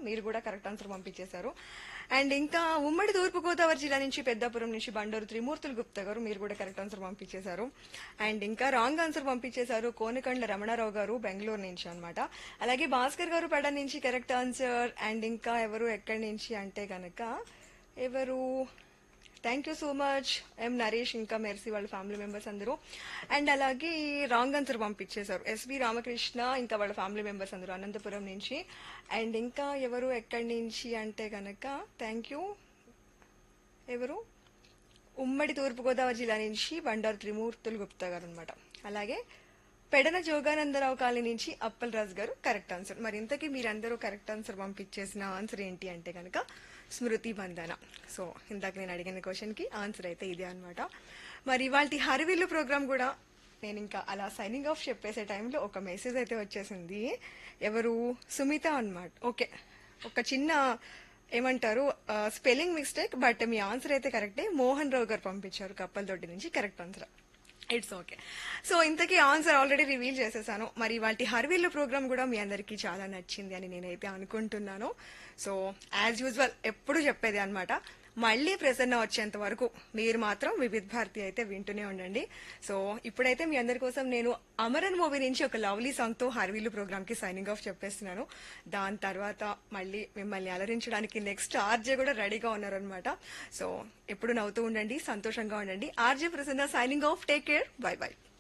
మీరు కూడా correct answer పంపించేశారు అండ్ ఇంకా ఉమ్మడి తూర్పుగోదావరి జిల్లా నుంచి పెద్దాపురం నుంచి బండూరు త్రిమూర్తులు గుప్తా గారు మీరు కూడా కరెక్ట్ ఆన్సర్ పంపించేశారు అండ్ ఇంకా రాంగ్ ఆన్సర్ పంపించేశారు కోనకండ్ల రమణారావు గారు బెంగళూరు నుంచి అన్నమాట అలాగే భాస్కర్ గారు పెడ నుంచి కరెక్ట్ ఆన్సర్ అండ్ ఇంకా ఎవరు ఎక్కడి నుంచి అంటే కనుక ఎవరు thank you so much M Naresh ఇంకా మెర్సీ వాళ్ళ ఫ్యామిలీ మెంబర్స్ అందరూ అండ్ అలాగే రాంగ్ ఆన్సర్ పంపించేశారు ఎస్వి రామకృష్ణ ఇంకా వాళ్ళ ఫ్యామిలీ మెంబర్స్ అందరూ అనంతపురం నుంచి అండ్ ఇంకా ఎవరు ఎక్కడి నుంచి అంటే కనుక థ్యాంక్ యూ ఎవరు ఉమ్మడి తూర్పుగోదావరి జిల్లా నుంచి బండారు త్రిమూర్తులు గుప్తా గారు అనమాట అలాగే పెడన జోగానందరావు కాలనీ నుంచి అప్పల్ రాజు గారు కరెక్ట్ ఆన్సర్ మరి ఇంతకీ మీరందరూ కరెక్ట్ ఆన్సర్ పంపించేసిన ఆన్సర్ ఏంటి అంటే కనుక స్మృతి బంధన సో ఇందాక నేను అడిగిన క్వశ్చన్ కి ఆన్సర్ అయితే ఇదే అన్నమాట మరి వాళ్ళ హరివిల్లు ప్రోగ్రామ్ కూడా నేను ఇంకా అలా సైనింగ్ ఆఫ్ చెప్పేసే టైంలో ఒక మెసేజ్ అయితే వచ్చేసింది ఎవరు సుమిత అన్నమాట ఓకే ఒక చిన్న ఏమంటారు స్పెల్లింగ్ మిస్టేక్ బట్ మీ ఆన్సర్ అయితే కరెక్టే మోహన్ రావు గారు పంపించారు కప్పలతోటి నుంచి correct answer it's okay so ఇంతకీ ఆన్సర్ ఆల్రెడీ రివీల్ చేసేసాను మరి వాటి హర్వీల్ ప్రోగ్రామ్ కూడా మీ అందరికీ చాలా నచ్చింది అని నేనైతే అనుకుంటున్నాను సో యాజ్ యూజువల్ ఎప్పుడు చెప్పేది అన్నమాట మళ్ళీ ప్రసన్న వచ్చేంత వరకు మీరు మాత్రం వివిధ్ భారతి అయితే వింటూనే ఉండండి సో ఇప్పుడైతే మీ అందరి కోసం నేను అమరన్ మూవీ నుంచి ఒక లవ్లీ సాంగ్ తో హర్వీలు ప్రోగ్రామ్ కి సైనింగ్ ఆఫ్ చెప్పేస్తున్నాను దాని తర్వాత మళ్ళీ మిమ్మల్ని అలరించడానికి నెక్స్ట్ ఆర్జే కూడా రెడీగా ఉన్నారనమాట సో ఎప్పుడు నవ్వుతూ ఉండండి సంతోషంగా ఉండండి RJ Prasanna signing off take care bye by